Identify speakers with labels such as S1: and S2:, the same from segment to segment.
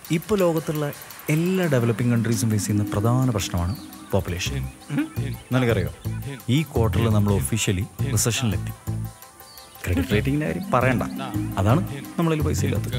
S1: ഇപ്പോൾ ലോകത്തുള്ള എല്ലാ ഡെവലപ്പിംഗ് കൺട്രീസും ഫേസ് ചെയ്യുന്ന പ്രധാന പ്രശ്നമാണ് പോപ്പുലേഷൻ നിനക്കറിയോ ഈ ക്വാർട്ടറിൽ നമ്മൾ ഒഫീഷ്യലി റിസഷനിലെത്തി ക്രെഡിറ്റ് റേറ്റിംഗിൻ്റെ കാര്യം പറയണ്ട അതാണ് നമ്മളിൽ പൈസ ഇല്ലാത്തത്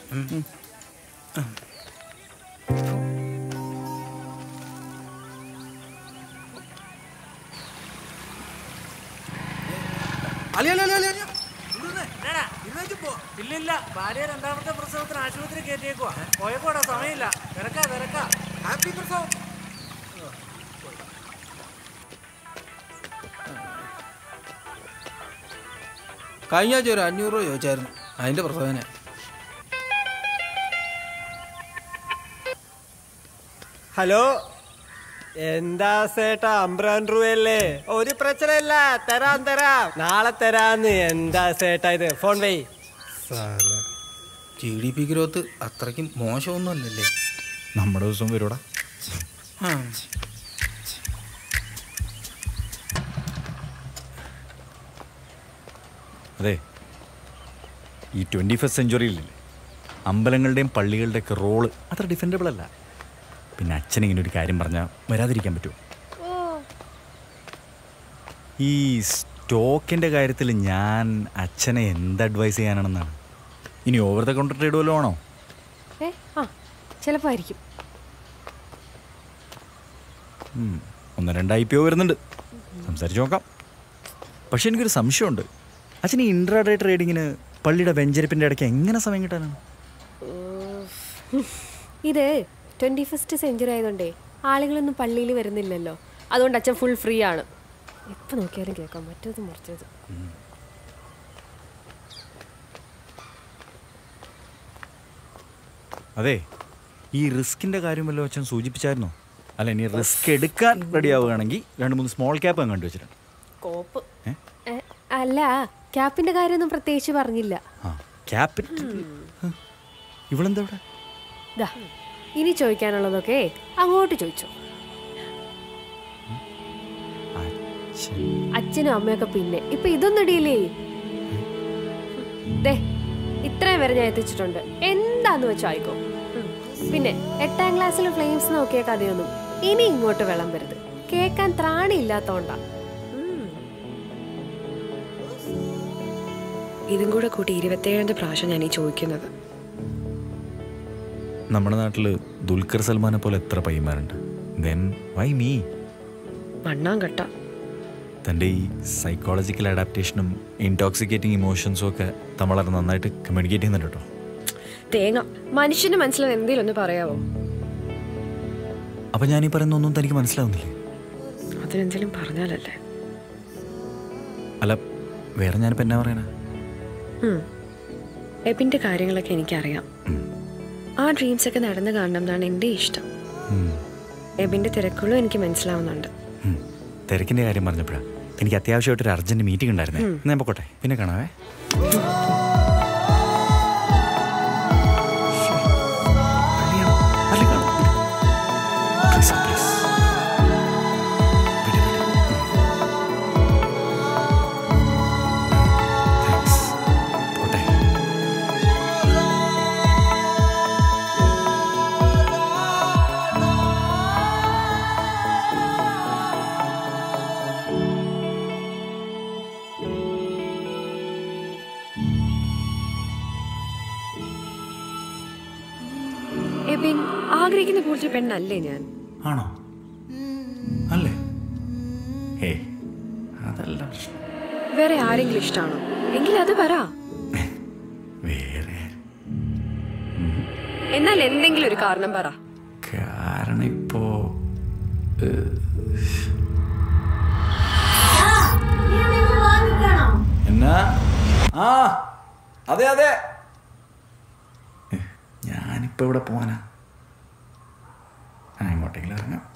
S2: ഇല്ലില്ല ഭാര്യ രണ്ടാമത്തെ പ്രസവത്തിന് ആശുപത്രി കയറ്റിയേക്കുവാ പോയപ്പോടാ സമയമില്ല തിരക്കാ തിരക്കാ ഹാപ്പി പ്രസവം
S3: കഴിഞ്ഞ ആഴ്ച ഒരു അഞ്ഞൂറ് രൂപ ചോദിച്ചായിരുന്നു അതിന്റെ പ്രസവനെ
S4: ഹലോ എന്താ സേട്ടാ അമ്പ്രാൻ രൂപയല്ലേ ഒരു പ്രശ്നമില്ല തരാം തരാം നാളെ തരാന്ന് എന്താ സേട്ടാ ഇത് phone why
S3: G D P growth അത്രയ്ക്കും മോശമൊന്നും അല്ലല്ലേ
S1: നമ്മുടെ ദിവസം വരൂടാ
S3: ആ.
S1: അതെ ഈ ട്വൻറ്റി ഫസ്റ്റ് സെഞ്ചുറിയിലില്ലേ അമ്പലങ്ങളുടെയും പള്ളികളുടെയൊക്കെ റോള് അത്ര ഡിഫെൻഡബിൾ അല്ല പിന്നെ അച്ഛൻ ഇങ്ങനെ ഒരു കാര്യം പറഞ്ഞാൽ വരാതിരിക്കാൻ പറ്റുമോ ഈ സ്റ്റോക്കിൻ്റെ കാര്യത്തിൽ ഞാൻ അച്ഛനെ എന്ത് അഡ്വൈസ് ചെയ്യാനാണെന്നാണ് ഇനി ഓവർ ദ കൗണ്ടർ ട്രേഡ് വല്ലതും ആണോ
S5: ഏ ആ ചിലപ്പോൾ ആയിരിക്കും
S1: ഉം, ഒന്ന് രണ്ട് ഐ പി ഒ വരുന്നുണ്ട് സംസാരിച്ച് നോക്കാം പക്ഷെ എനിക്കൊരു സംശയമുണ്ട് അച്ഛൻ ഈ ഇൻട്രാഡേ ട്രേഡിങ്ങിന് പള്ളിയുടെ വെഞ്ചരിപ്പിൻ്റെ ഇടയ്ക്ക് എങ്ങനെ സമയം കിട്ടാനാണ്
S5: ഇത് ട്വൻറ്റി ഫസ്റ്റ് സെഞ്ചുറി ആയതുകൊണ്ടേ ആളുകളൊന്നും പള്ളിയിൽ വരുന്നില്ലല്ലോ അതുകൊണ്ട് അച്ഛൻ ഫുൾ ഫ്രീ ആണ് എപ്പോൾ നോക്കിയാലും കേൾക്കാം മറ്റേത് മറിച്ചത്
S1: അതെ ഈ റിസ്കിൻ്റെ കാര്യം വല്ലതും അച്ഛൻ സൂചിപ്പിച്ചായിരുന്നോ അല്ല ഇനി റിസ്ക് എടുക്കാൻ റെഡി ആവുകയാണെങ്കിൽ രണ്ട് മൂന്ന് സ്മോൾ ക്യാപ്പ് ഞാൻ കണ്ടുവച്ചിട്ടുണ്ട്
S5: കോപ്പ്
S1: ഏ?
S5: ഏ, അല്ല ക്യാപ്പിന്റെ കാര്യമൊന്നും പ്രത്യേകിച്ച് പറഞ്ഞില്ല
S1: ആ ക്യാപ്പിൻ ഇവളെന്താ ഇവിടെ
S5: ദാ ഇനി ചോദിക്കാനുള്ളതൊക്കെ അങ്ങോട്ട് ചോദിച്ചോ
S1: അച്ഛൻ
S5: അച്ഛനും അമ്മയൊക്കെ പിന്നെ ഇപ്പൊ ഇതൊന്നും ഡീലേ ദേ ഇത്രയും വരെ ഞാൻ എത്തിച്ചിട്ടുണ്ട് എന്താന്ന് വെച്ചോ ആയിക്കോ ഉം. പിന്നെ എട്ടാം ക്ലാസ്സിൽ ഫ്ലെയിംസ് നോക്കിയ കഥയൊന്നും ഇനി ഇങ്ങോട്ട് വിളമ്പരുത് കേൾക്കാൻ ത്രാണിയില്ലാത്തോണ്ടാ
S6: ഇതും കൂടെ കൂട്ടി ഇരുപത്തേഴാമത്തെ പ്രാവശ്യം ഞാൻ ഈ ചോദിക്കുന്നത്
S1: നമ്മുടെ നാട്ടിൽ ദുൽഖർ സൽമാനെ പോലെ എത്ര പയ്യന്മാരുണ്ട് ദെൻ വൈ മീ
S6: മണ്ണാങ്കട്ട
S1: തൻ്റെ ഈ സൈക്കോളജിക്കൽ അഡാപ്റ്റേഷനും ഇൻടോക്സിക്കേറ്റിംഗ് ഇമോഷൻസും ഒക്കെ തമിഴ് വളരെ നന്നായിട്ട് കമ്മ്യൂണിക്കേറ്റ് ചെയ്യുന്നുണ്ട് കേട്ടോ
S6: തേങ്ങ മനുഷ്യന്റെ മനസ്സിൽ എന്തെങ്കിലും ഒന്ന് പറയാവോ
S1: അപ്പം ഞാൻ ഈ പറയുന്ന ഒന്നും തനിക്ക് മനസ്സിലാവുന്നില്ലേ
S6: അതിനെന്തെങ്കിലും പറഞ്ഞാലല്ലേ
S1: അല്ല വേറെ ഞാനിപ്പോൾ എന്നാ പറയാനാ
S6: ഉം. എബിന്റെ കാര്യങ്ങളൊക്കെ എനിക്കറിയാം ആ ഡ്രീംസ് ഒക്കെ നടന്നു കാണണം എന്നാണ് എൻ്റെ ഇഷ്ടം
S1: ഉം.
S6: എബിന്റെ തിരക്കുകളും എനിക്ക് മനസ്സിലാവുന്നുണ്ട്
S1: ഉം. തിരക്കിൻ്റെ കാര്യം പറഞ്ഞപ്പോഴാണ് എനിക്ക് അത്യാവശ്യമായിട്ടൊരു അർജന്റ് മീറ്റിംഗ് ഉണ്ടായിരുന്നേ എന്നാ ഞാൻ പൊക്കോട്ടെ പിന്നെ കാണാവേ Please, please. വിട്, വിട്. Thanks. പോട്ടെ
S6: എബിൻ ആഗ്രഹിക്കുന്ന പോലത്തെ പെണ്ണല്ലേ ഞാൻ
S1: ആണോ അല്ലേ ഏ അതല്ല പ്രശ്നം
S6: വേറെ ആരെങ്കിലും ഇഷ്ടമാണോ എങ്കിൽ അത് പറ
S1: വേറെ
S6: എന്നാൽ എന്തെങ്കിലും ഒരു കാരണം പറ
S1: കാരണം ഇപ്പോ ഏഹ്, എന്നാ ആ അതെ അതെ ഏഹ്, ഞാനിപ്പോ ഇവിടെ പോവാനാ ആ ഇങ്ങോട്ടെങ്കിലും ഇറങ്ങാം